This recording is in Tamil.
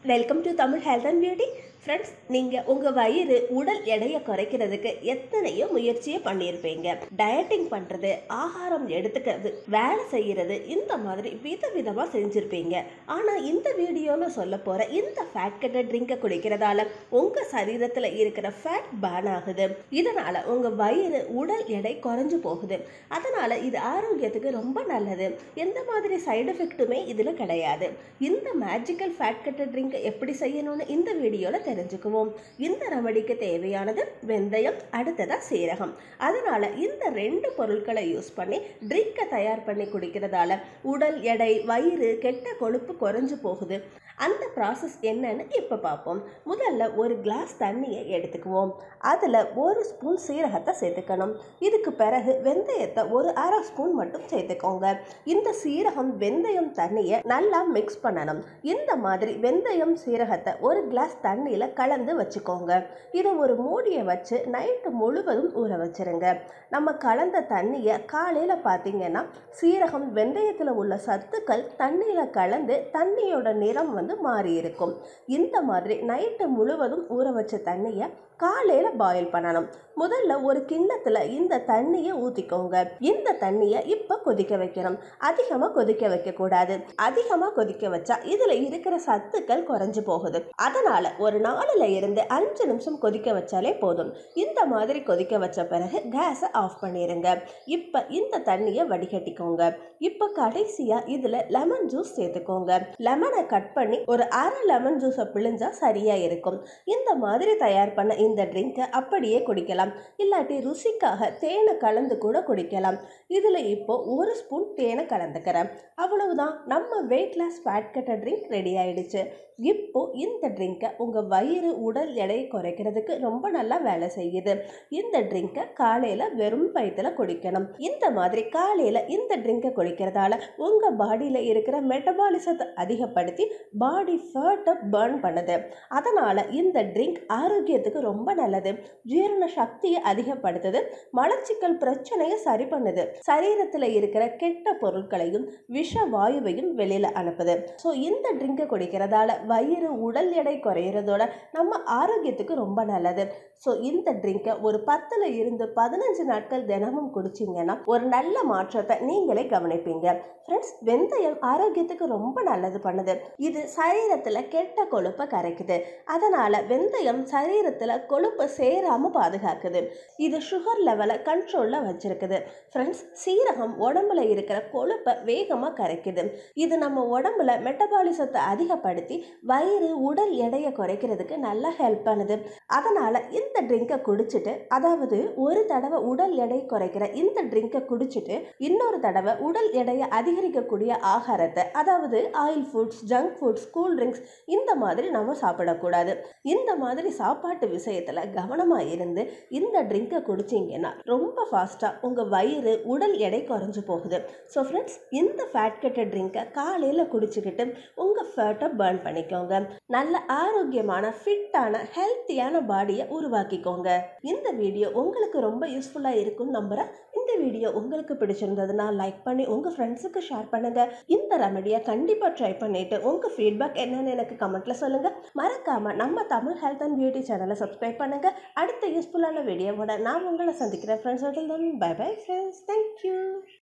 welcome to Tamil health and beauty friends நீங்கள் உங்கள் வயிறு உடல் எடையை குறைக்கிறதுக்கு எத்தனையோ முயற்சியை பண்ணியிருப்பீங்க டயட்டிங் பண்ணுறது ஆகாரம் எடுத்துக்கிறது வேலை செய்கிறது இந்த மாதிரி விதவிதமாக செஞ்சுருப்பீங்க ஆனால் இந்த வீடியோவில் சொல்ல போகிற இந்த ஃபேட் கட்ட ட்ரிங்கை குடிக்கிறதால உங்கள் சரீரத்தில் இருக்கிற ஃபேட் பேன் ஆகுது இதனால் உங்கள் வயிறு உடல் எடை குறைஞ்சு போகுது அதனால் இது ஆரோக்கியத்துக்கு ரொம்ப நல்லது எந்த மாதிரி சைடு எஃபெக்ட்டுமே இதில் கிடையாது இந்த மேஜிக்கல் ஃபேட் கட்டர் ட்ரிங்க் எப்படி செய்யணும்னு இந்த வீடியோவில் தெரிஞ்சுக்குவோம் இந்த ரெமடிக்கு தேவையானது வெந்தயம் அடுத்ததாக சீரகம் அதனால் இந்த ரெண்டு பொருட்களை யூஸ் பண்ணி ட்ரிங்கை தயார் பண்ணி குடிக்கிறதால உடல் எடை வயிறு கெட்ட கொழுப்பு குறைஞ்சு போகுது அந்த ப்ராசஸ் என்னன்னு இப்போ பார்ப்போம் முதல்ல ஒரு கிளாஸ் தண்ணியை எடுத்துக்குவோம் அதில் ஒரு ஸ்பூன் சீரகத்தை சேர்த்துக்கணும் இதுக்கு பிறகு வெந்தயத்தை ஒரு அரை ஸ்பூன் மட்டும் சேர்த்துக்கோங்க இந்த சீரகம் வெந்தயம் தண்ணியை நல்லா மிக்ஸ் பண்ணணும் இந்த மாதிரி வெந்தயம் சீரகத்தை ஒரு கிளாஸ் தண்ணியில் கலந்து வச்சுக்கோங்க இதை ஒரு மூடியை வச்சு நைட்டு முழுவதும் ஊற வச்சிருங்க நம்ம கலந்த தண்ணியை காலையில் பார்த்தீங்கன்னா சீரகம் வெந்தயத்தில் உள்ள சத்துக்கள் தண்ணியில் கலந்து தண்ணியோட நிறம் வந்து மாறி இருக்கும் இந்த மாதிரி நைட்டு முழுவதும் ஊற வச்ச தண்ணியை காலையில் பாயில் பண்ணணும் முதல்ல ஒரு கிண்ணத்தில் இந்த தண்ணியை ஊற்றிக்கோங்க இந்த தண்ணியை இப்போ கொதிக்க வைக்கணும் அதிகமாக கொதிக்க வைக்கக்கூடாது அதிகமாக கொதிக்க வச்சா இதில் இருக்கிற சத்துக்கள் குறைஞ்சு போகுது அதனால் ஒரு நாலுல இருந்து அஞ்சு நிமிஷம் கொதிக்க வச்சாலே போதும் இந்த மாதிரி கொதிக்க வச்ச பிறகு கேஸை ஆஃப் பண்ணிடுங்க இப்போ இந்த தண்ணியை வடிகட்டிக்கோங்க இப்போ கடைசியாக இதில் லெமன் ஜூஸ் சேர்த்துக்கோங்க லெமனை கட் பண்ணி ஒரு அரை லெமன் ஜூஸை பிழிஞ்சா சரியாக இருக்கும் இந்த மாதிரி தயார் பண்ண இந்த ட்ரிங்கை அப்படியே குடிக்கலாம் இல்லாட்டி ருசிக்காக தேனை கலந்து கூட குடிக்கலாம் இதில் இப்போ ஒரு ஸ்பூன் தேனை கலந்துக்கிறேன் அவ்வளவுதான் நம்ம weight loss fat cutter drink ready ஆயிடுச்சு இப்போ இந்த ட்ரிங்கை உங்கள் வயிறு உடல் எடை குறைக்கிறதுக்கு ரொம்ப நல்லா வேலை செய்யுது இந்த ட்ரிங்கை காலையில் வெறும் வயிற்றில் குடிக்கணும் இந்த மாதிரி காலையில் இந்த ட்ரிங்கை குடிக்கிறதால உங்கள் பாடியில் இருக்கிற மெட்டபாலிசத்தை அதிகப்படுத்தி பாடி ஃபேட்டை பேர்ன் பண்ணுது அதனால் இந்த ட்ரிங்க் ஆரோக்கியத்துக்கு ரொம்ப நல்லது ஜீரண சக்தியை அதிகப்படுத்துது மலச்சிக்கல் பிரச்சனையை சரி பண்ணுது சரீரத்தில் இருக்கிற கெட்ட பொருட்களையும் விஷ வாயுவையும் வெளியில் அனுப்புது ஸோ இந்த ட்ரிங்கை குடிக்கிறதால வயிறு உடல் எடை குறையிறதோட நம்ம ஆரோக்கியத்துக்கு ரொம்ப நல்லது ஸோ இந்த ட்ரிங்கை ஒரு பத்தில் இருந்து பதினஞ்சு நாட்கள் தினமும் குடிச்சிங்கன்னா ஒரு நல்ல மாற்றத்தை நீங்களே கவனிப்பீங்க ஃப்ரெண்ட்ஸ் வெந்தயம் ஆரோக்கியத்துக்கு ரொம்ப நல்லது பண்ணுது இது சரீரத்தில் கெட்ட கொழுப்பை கரைக்குது அதனால் வெந்தயம் சரீரத்தில் கொழுப்பு சேராமல் பாதுகாக்குது இது சுகர் லெவலை கண்ட்ரோலில் வச்சிருக்குது ஃப்ரெண்ட்ஸ் சீரகம் உடம்புல இருக்கிற கொழுப்பை வேகமாக கரைக்குது இது நம்ம உடம்புல மெட்டபாலிசத்தை அதிகப்படுத்தி வயிறு உடல் எடையை குறைக்கிறதுக்கு நல்லா ஹெல்ப் பண்ணுது அதனால் இந்த ட்ரிங்கை குடிச்சிட்டு அதாவது ஒரு தடவை உடல் எடை குறைக்கிற இந்த ட்ரிங்கை குடிச்சிட்டு இன்னொரு தடவை உடல் எடையை அதிகரிக்கக்கூடிய ஆகாரத்தை அதாவது oil foods junk foods cool drinks இந்த மாதிரி நம்ம சாப்பிடக்கூடாது இந்த மாதிரி சாப்பாட்டு விஷயத்தில் கவனமாக இருந்து இந்த ட்ரிங்கை குடிச்சிங்கன்னா ரொம்ப ஃபாஸ்ட்டாக உங்கள் வயிறு உடல் எடை குறைஞ்சு போகுது ஸோ ஃப்ரெண்ட்ஸ் இந்த ஃபேட் கட்ட ட்ரிங்கை காலையில் குடிச்சிக்கிட்டு உங்கள் ஃபேட்டை பேர்ன் பண்ணிக்கோங்க நல்ல ஆரோக்கியமான ஃபிட்டான ஹெல்த்தியான பாடியை உருவாக்கிக்கோங்க இந்த வீடியோ உங்களுக்கு ரொம்ப யூஸ்ஃபுல்லாக இருக்கும்னு நம்புகிறேன் இந்த வீடியோ உங்களுக்கு பிடிச்சிருந்ததுன்னா லைக் பண்ணி உங்கள் ஃப்ரெண்ட்ஸுக்கு ஷேர் பண்ணுங்கள் இந்த ரெமடியை கண்டிப்பாக ட்ரை பண்ணிவிட்டு உங்கள் ஃபீட்பேக் என்னன்னு எனக்கு கமெண்ட்டில் சொல்லுங்கள் மறக்காமல் நம்ம தமிழ் ஹெல்த் அண்ட் பியூட்டி சேனலை சப்ஸ்கிரைப் பண்ணுங்கள் அடுத்த யூஸ்ஃபுல்லான வீடியோவோட நான் உங்களை சந்திக்கிறேன் friends bye bye friends thank you